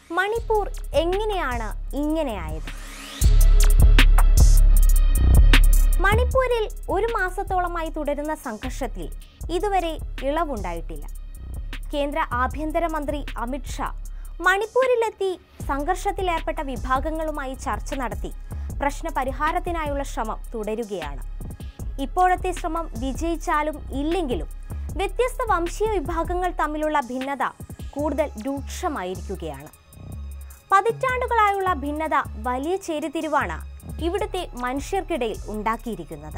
മണിപ്പൂർ എങ്ങനെയാണ് ഇങ്ങനെയായത് മണിപ്പൂരിൽ ഒരു മാസത്തോളമായി തുടരുന്ന സംഘർഷത്തിൽ ഇതുവരെ ഇളവുണ്ടായിട്ടില്ല കേന്ദ്ര ആഭ്യന്തരമന്ത്രി അമിത്ഷാ മണിപ്പൂരിലെത്തി സംഘർഷത്തിലേർപ്പെട്ട വിഭാഗങ്ങളുമായി ചർച്ച നടത്തി പ്രശ്നപരിഹാരത്തിനായുള്ള ശ്രമം തുടരുകയാണ് ഇപ്പോഴത്തെ ശ്രമം വിജയിച്ചാലും ഇല്ലെങ്കിലും വ്യത്യസ്ത വംശീയ വിഭാഗങ്ങൾ തമ്മിലുള്ള ഭിന്നത കൂടുതൽ രൂക്ഷമായിരിക്കുകയാണ് പതിറ്റാണ്ടുകളായുള്ള ഭിന്നത വലിയ ചേരിതിരിവാണ് ഇവിടുത്തെ മനുഷ്യർക്കിടയിൽ ഉണ്ടാക്കിയിരിക്കുന്നത്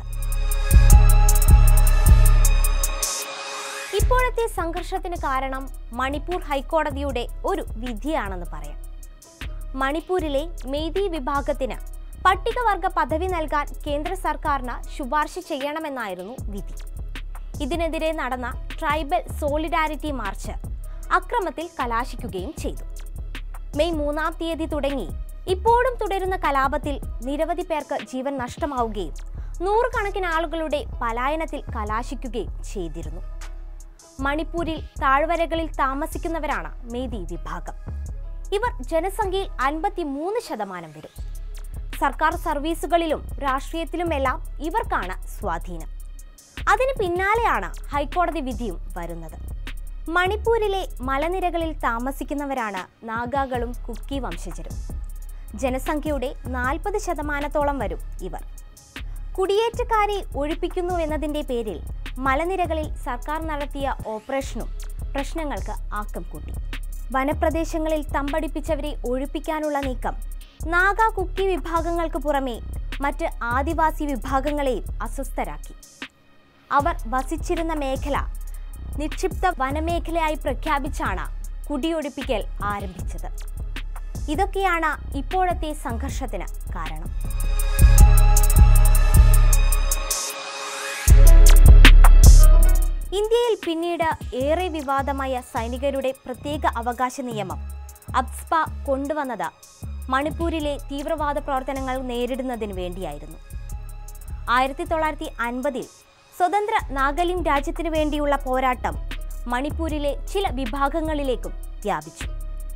ഇപ്പോഴത്തെ സംഘർഷത്തിന് കാരണം മണിപ്പൂർ ഹൈക്കോടതിയുടെ ഒരു വിധിയാണെന്ന് പറയാം മണിപ്പൂരിലെ മെയ്തി വിഭാഗത്തിന് പട്ടികവർഗ പദവി നൽകാൻ കേന്ദ്ര സർക്കാരിന് ശുപാർശ ചെയ്യണമെന്നായിരുന്നു വിധി ഇതിനെതിരെ നടന്ന ട്രൈബൽ സോളിഡാരിറ്റി മാർച്ച് അക്രമത്തിൽ കലാശിക്കുകയും ചെയ്തു മെയ് മൂന്നാം തീയതി തുടങ്ങി ഇപ്പോഴും തുടരുന്ന കലാപത്തിൽ നിരവധി പേർക്ക് ജീവൻ നഷ്ടമാവുകയും നൂറുകണക്കിന് ആളുകളുടെ പലായനത്തിൽ കലാശിക്കുകയും ചെയ്തിരുന്നു മണിപ്പൂരിൽ താഴ്വരകളിൽ താമസിക്കുന്നവരാണ് മേദി വിഭാഗം ഇവർ ജനസംഖ്യയിൽ അൻപത്തി മൂന്ന് ശതമാനം വരും സർക്കാർ സർവീസുകളിലും രാഷ്ട്രീയത്തിലുമെല്ലാം ഇവർക്കാണ് സ്വാധീനം അതിന് പിന്നാലെയാണ് ഹൈക്കോടതി വിധിയും വരുന്നത് മണിപ്പൂരിലെ മലനിരകളിൽ താമസിക്കുന്നവരാണ് നാഗാകളും കുക്കി വംശജരും ജനസംഖ്യയുടെ നാൽപ്പത് ശതമാനത്തോളം വരും ഇവർ കുടിയേറ്റക്കാരെ ഒഴിപ്പിക്കുന്നു എന്നതിൻ്റെ പേരിൽ മലനിരകളിൽ സർക്കാർ നടത്തിയ ഓപ്പറേഷനും പ്രശ്നങ്ങൾക്ക് ആക്കം കൂട്ടി വനപ്രദേശങ്ങളിൽ തമ്പടിപ്പിച്ചവരെ ഒഴിപ്പിക്കാനുള്ള നീക്കം നാഗ കുക്കി വിഭാഗങ്ങൾക്ക് പുറമെ മറ്റ് ആദിവാസി വിഭാഗങ്ങളെയും അസ്വസ്ഥരാക്കി അവർ വസിച്ചിരുന്ന മേഖല നിക്ഷിപ്ത വനമേഖലയായി പ്രഖ്യാപിച്ചാണ് കുടിയൊഴിപ്പിക്കൽ ആരംഭിച്ചത് ഇതൊക്കെയാണ് ഇപ്പോഴത്തെ സംഘർഷത്തിന് കാരണം ഇന്ത്യയിൽ പിന്നീട് ഏറെ വിവാദമായ സൈനികരുടെ പ്രത്യേക അവകാശ നിയമം അബ്സ്പ കൊണ്ടുവന്നത് മണിപ്പൂരിലെ തീവ്രവാദ പ്രവർത്തനങ്ങൾ നേരിടുന്നതിന് വേണ്ടിയായിരുന്നു ആയിരത്തി തൊള്ളായിരത്തി അൻപതിൽ സ്വതന്ത്ര നാഗാലിം രാജ്യത്തിനു വേണ്ടിയുള്ള പോരാട്ടം മണിപ്പൂരിലെ ചില വിഭാഗങ്ങളിലേക്കും വ്യാപിച്ചു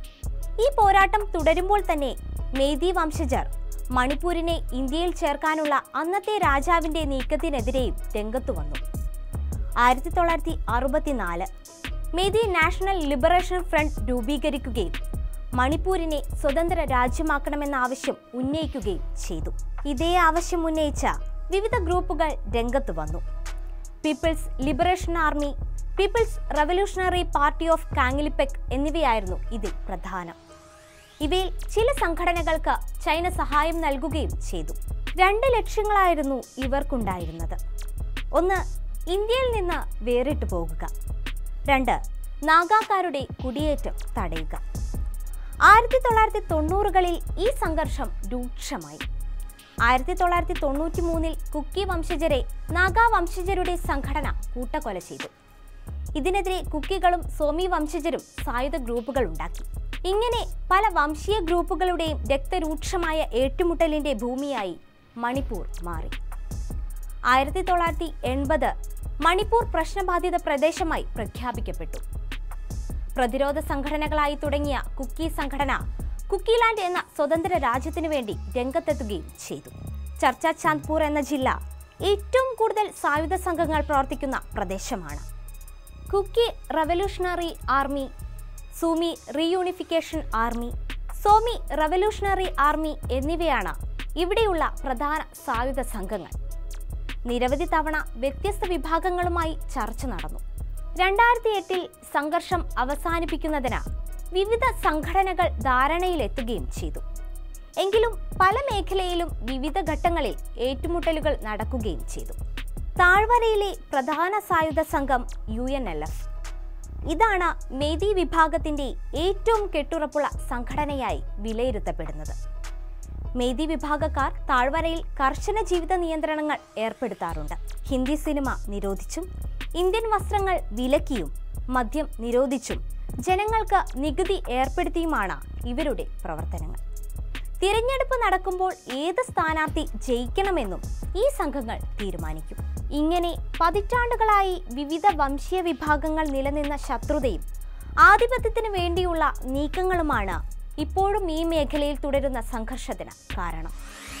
ഈ പോരാട്ടം തുടരുമ്പോൾ തന്നെ മേദി വംശജർ മണിപ്പൂരിനെ ഇന്ത്യയിൽ ചേർക്കാനുള്ള അന്നത്തെ രാജാവിന്റെ നീക്കത്തിനെതിരെയും രംഗത്തു വന്നു ആയിരത്തി തൊള്ളായിരത്തി അറുപത്തിനാല് മേദി നാഷണൽ ലിബറേഷൻ ഫ്രണ്ട് രൂപീകരിക്കുകയും മണിപ്പൂരിനെ സ്വതന്ത്ര രാജ്യമാക്കണമെന്ന ആവശ്യം ഉന്നയിക്കുകയും ചെയ്തു ഇതേ ആവശ്യം ഉന്നയിച്ച വിവിധ ഗ്രൂപ്പുകൾ രംഗത്ത് വന്നു People's Liberation Army People's Revolutionary Party of Kangleipak എന്നിവയായിരുന്നു ഇതിൽ പ്രധാനം ഇവയിൽ ചില സംഘടനകൾക്ക് ചൈന സഹായം നൽകുകയും ചെയ്തു രണ്ട് ലക്ഷ്യങ്ങളായിരുന്നു ഇവർക്കുണ്ടായിരുന്നത് ഒന്ന് ഇന്ത്യയിൽ നിന്ന് വേറിട്ടു പോകുക രണ്ട് നാഗാക്കാരുടെ കുടിയേറ്റം തടയുക ആയിരത്തി തൊള്ളായിരത്തി തൊണ്ണൂറുകളിൽ ഈ സംഘർഷം രൂക്ഷമായി ആയിരത്തി തൊള്ളായിരത്തി തൊണ്ണൂറ്റി മൂന്നിൽ കുക്കി വംശജരെ നാഗാ വംശജരുടെ സംഘടന കൂട്ടക്കൊല ചെയ്തു ഇതിനെതിരെ കുക്കികളും സോമി വംശജരും സായുധ ഗ്രൂപ്പുകൾ ഉണ്ടാക്കി ഇങ്ങനെ പല വംശീയ ഗ്രൂപ്പുകളുടെയും രക്തരൂക്ഷമായ ഏറ്റുമുട്ടലിന്റെ ഭൂമിയായി മണിപ്പൂർ മാറി ആയിരത്തി തൊള്ളായിരത്തി എൺപത് മണിപ്പൂർ പ്രശ്നബാധിത പ്രദേശമായി പ്രഖ്യാപിക്കപ്പെട്ടു പ്രതിരോധ സംഘടനകളായി തുടങ്ങിയ കുക്കി സംഘടന കുക്കിലാൻഡ് എന്ന സ്വതന്ത്ര രാജ്യത്തിനു വേണ്ടി രംഗത്തെത്തുകയും ചെയ്തു ചർച്ച ചാന്ദ്പൂർ എന്ന ജില്ല ഏറ്റവും കൂടുതൽ സായുധ സംഘങ്ങൾ പ്രവർത്തിക്കുന്ന പ്രദേശമാണ് Kuki revolutionary army Zomi reunification army Zomi revolutionary army എന്നിവയാണ് ഇവിടെയുള്ള പ്രധാന സായുധ സംഘങ്ങൾ നിരവധി തവണ വ്യത്യസ്ത വിഭാഗങ്ങളുമായി ചർച്ച നടന്നു രണ്ടായിരത്തി എട്ടിൽ സംഘർഷം അവസാനിപ്പിക്കുന്നതിന് വിവിധ സംഘടനകൾ ധാരണയിലെത്തുകയും ചെയ്തു എങ്കിലും പല മേഖലയിലും വിവിധ ഘട്ടങ്ങളിൽ ഏറ്റുമുട്ടലുകൾ നടക്കുകയും ചെയ്തു താഴ്വരയിലെ പ്രധാന സായുധ സംഘം യു എൻ എൽ എഫ് ഇതാണ് മേദി വിഭാഗത്തിന്റെ ഏറ്റവും കെട്ടുറപ്പുള്ള സംഘടനയായി വിലയിരുത്തപ്പെടുന്നത് മേദി വിഭാഗക്കാർ താഴ്വരയിൽ കർശന ജീവിത നിയന്ത്രണങ്ങൾ ഏർപ്പെടുത്താറുണ്ട് ഹിന്ദി സിനിമ നിരോധിച്ചും ഇന്ത്യൻ വസ്ത്രങ്ങൾ വിലക്കിയും മദ്യം നിരോധിച്ചും ജനങ്ങൾക്ക് നികുതി ഏർപ്പെടുത്തിയുമാണ് ഇവരുടെ പ്രവർത്തനങ്ങൾ തിരഞ്ഞെടുപ്പ് നടക്കുമ്പോൾ ഏത് സ്ഥാനാർത്ഥി ജയിക്കണമെന്നും ഈ സംഘങ്ങൾ തീരുമാനിക്കും ഇങ്ങനെ പതിറ്റാണ്ടുകളായി വിവിധ വംശീയ വിഭാഗങ്ങൾ നിലനിന്ന ശത്രുതയും ആധിപത്യത്തിന് വേണ്ടിയുള്ള നീക്കങ്ങളുമാണ് ഇപ്പോഴും ഈ മേഖലയിൽ തുടരുന്ന സംഘർഷത്തിന് കാരണം